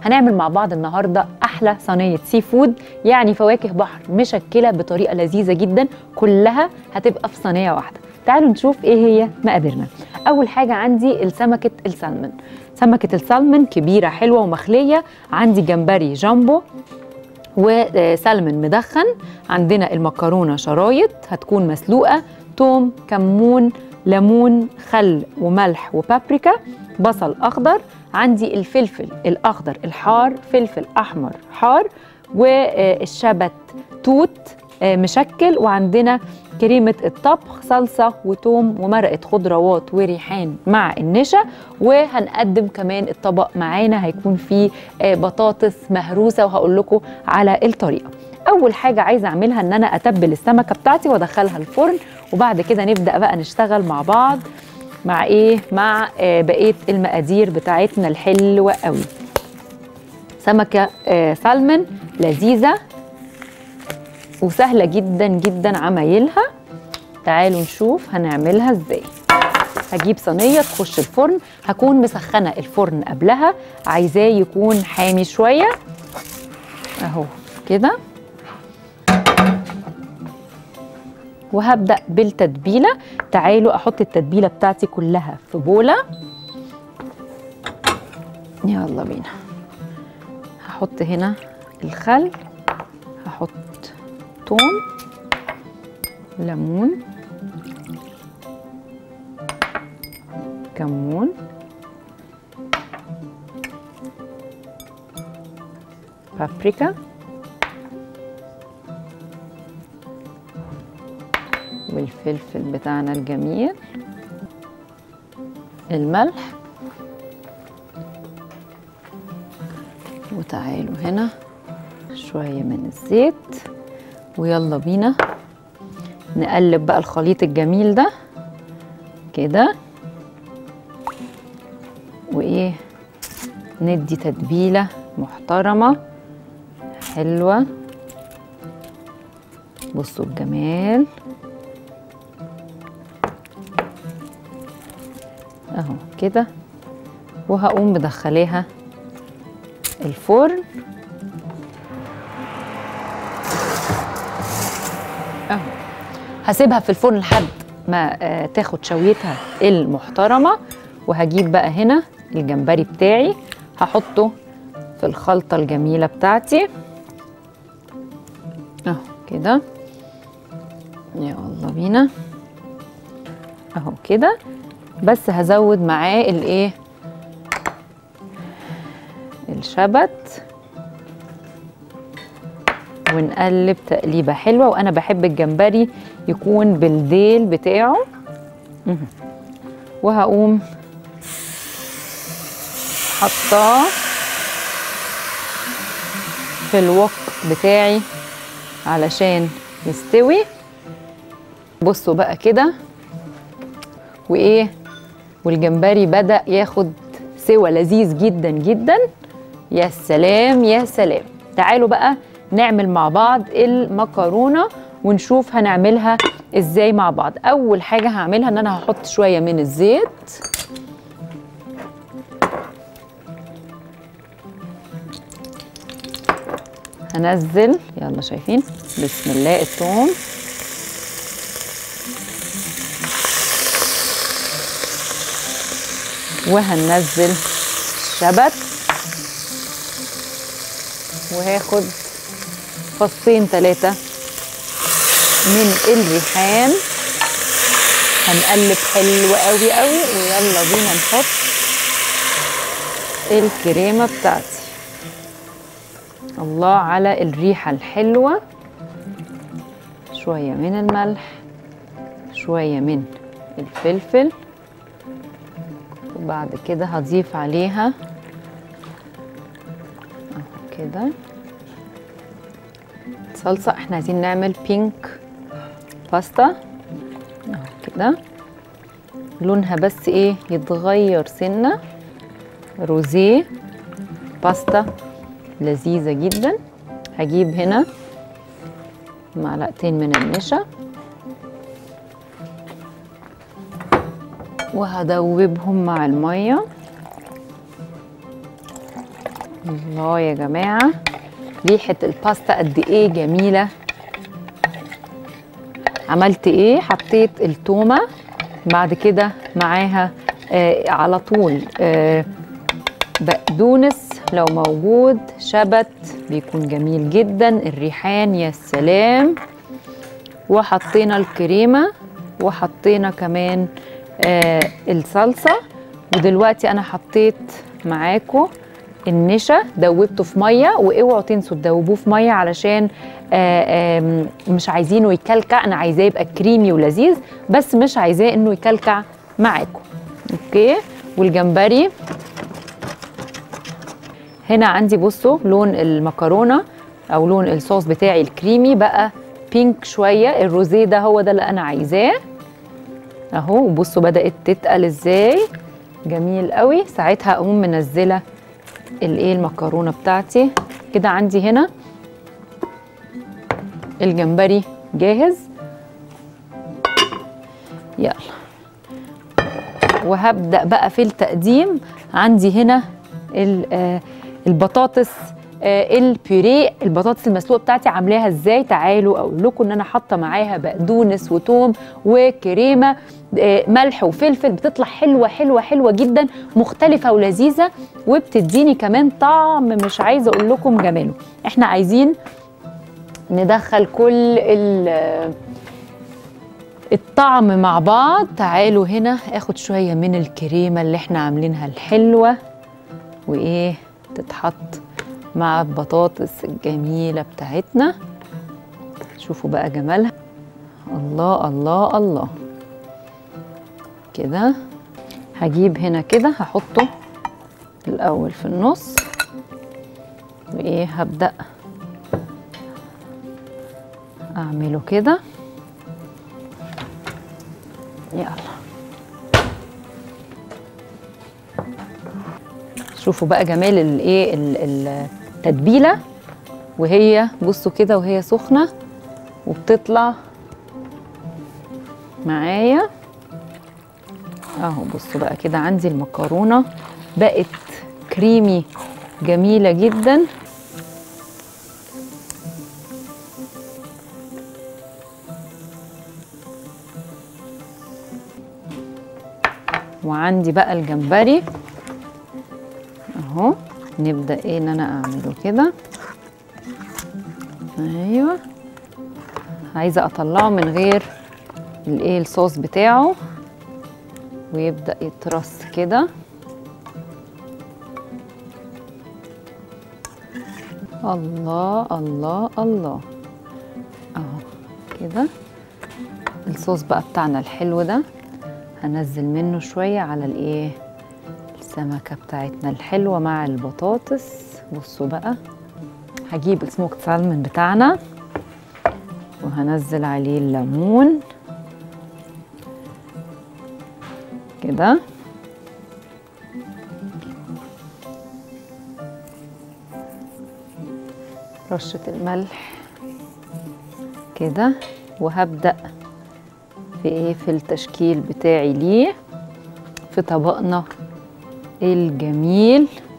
هنعمل مع بعض النهارده احلى صينيه سي فود يعني فواكه بحر مشكله بطريقه لذيذه جدا كلها هتبقى في صينيه واحده تعالوا نشوف ايه هي مقاديرنا اول حاجه عندي السمكه السلمون سمكه السلمون كبيره حلوه ومخليه عندي جمبري جامبو وسلمون مدخن عندنا المكرونه شرايط هتكون مسلوقه توم كمون ليمون خل وملح وبابريكا بصل اخضر عندي الفلفل الاخضر الحار فلفل احمر حار والشبت توت مشكل وعندنا كريمة الطبخ صلصة وتوم ومرقة خضروات وريحان مع النشا وهنقدم كمان الطبق معانا هيكون فيه بطاطس مهروسة وهقول لكم على الطريقة أول حاجة عايزة أعملها إن أنا أتبل السمكة بتاعتي وأدخلها الفرن وبعد كده نبدأ بقى نشتغل مع بعض مع إيه؟ مع بقية المقادير بتاعتنا الحلوة قوي سمكة سلمون لذيذة وسهله جدا جدا عمايلها تعالوا نشوف هنعملها ازاي هجيب صينيه تخش الفرن هكون مسخنه الفرن قبلها عايزاه يكون حامي شويه اهو كده وهبدا بالتتبيله تعالوا احط التتبيله بتاعتي كلها في بوله يلا بينا هحط هنا الخل هحط توم ليمون كمون بابريكا والفلفل بتاعنا الجميل الملح وتعالوا هنا شوية من الزيت ويلا بينا نقلب بقى الخليط الجميل ده كده وايه ندي تتبيله محترمه حلوه بصوا الجمال اهو كده وهقوم مدخلاها الفرن اهو هسيبها في الفرن لحد ما آه تاخد شويتها المحترمه وهجيب بقى هنا الجمبري بتاعي هحطه في الخلطه الجميله بتاعتي اهو كده يلا بينا اهو كده بس هزود معاه الايه الشبت ونقلب تقليبه حلوه وانا بحب الجمبري يكون بالديل بتاعه وهقوم حطاه في الوك بتاعي علشان يستوي بصوا بقى كده وايه والجمبري بدا ياخد سوى لذيذ جدا جدا يا سلام يا سلام تعالوا بقى نعمل مع بعض المكرونه ونشوف هنعملها ازاي مع بعض اول حاجه هعملها ان انا هحط شويه من الزيت هنزل يلا شايفين بسم الله الثوم وهننزل الشبت وهاخد فصين ثلاثة من الريحان هنقلب حلو قوي قوي ويلا بينا نحط الكريمة بتاعتي الله على الريحة الحلوة شوية من الملح شوية من الفلفل وبعد كده هضيف عليها اهو كده صلصة احنا عايزين نعمل بينك باستا اهو كده لونها بس ايه يتغير سنة روزيه باستا لذيذة جدا هجيب هنا معلقتين من النشا وهدوبهم مع المية الله يا جماعه ريحه الباستا قد ايه جميله عملت ايه حطيت التومه بعد كده معاها آه على طول آه بقدونس لو موجود شبت بيكون جميل جدا الريحان يا سلام وحطينا الكريمه وحطينا كمان آه الصلصه ودلوقتي انا حطيت معاكم النشا دوبته في ميه واوعوا تنسوا تدوبوه في ميه علشان آه آه مش عايزينه يكلكع انا عايزاه يبقى كريمي ولذيذ بس مش عايزاه انه يكلكع معاكم اوكي والجمبري هنا عندي بصوا لون المكرونه او لون الصوص بتاعي الكريمي بقى بينك شويه الروزيه ده هو ده اللي انا عايزاه اهو بصوا بدات تتقل ازاي جميل قوي ساعتها اقوم منزله الايه المكرونه بتاعتي كده عندي هنا الجمبري جاهز يلا وهبدا بقى في التقديم عندي هنا البطاطس البيوريه البطاطس المسلوقه بتاعتي عاملاها ازاي تعالوا اقول لكم ان انا حاطه معاها بقدونس وتوم وكريمه ملح وفلفل بتطلع حلوه حلوه حلوه جدا مختلفه ولذيذه وبتديني كمان طعم مش عايزه اقول لكم جماله احنا عايزين ندخل كل الطعم مع بعض تعالوا هنا اخد شويه من الكريمه اللي احنا عاملينها الحلوه وايه تتحط مع البطاطس الجميلة بتاعتنا شوفوا بقى جمالها الله الله الله كده هجيب هنا كده هحطه الأول في النص وإيه هبدأ أعمله كده يلا شوفوا بقى جمال الايه التتبيله وهي بصوا كده وهي سخنه وبتطلع معايا اهو بصوا بقى كده عندي المكرونه بقت كريمي جميله جدا وعندي بقى الجمبري اهو نبدا ايه ان انا اعمله كده ايوه عايزه اطلعه من غير الايه الصوص بتاعه ويبدا يترص كده الله الله الله اهو كده الصوص بقى بتاعنا الحلو ده هنزل منه شويه على الايه السمكة بتاعتنا الحلوة مع البطاطس بصوا بقى هجيب السموكت سالمون بتاعنا وهنزل عليه الليمون كده رشة الملح كده وهبدأ في ايه في التشكيل بتاعي ليه في طبقنا الجميل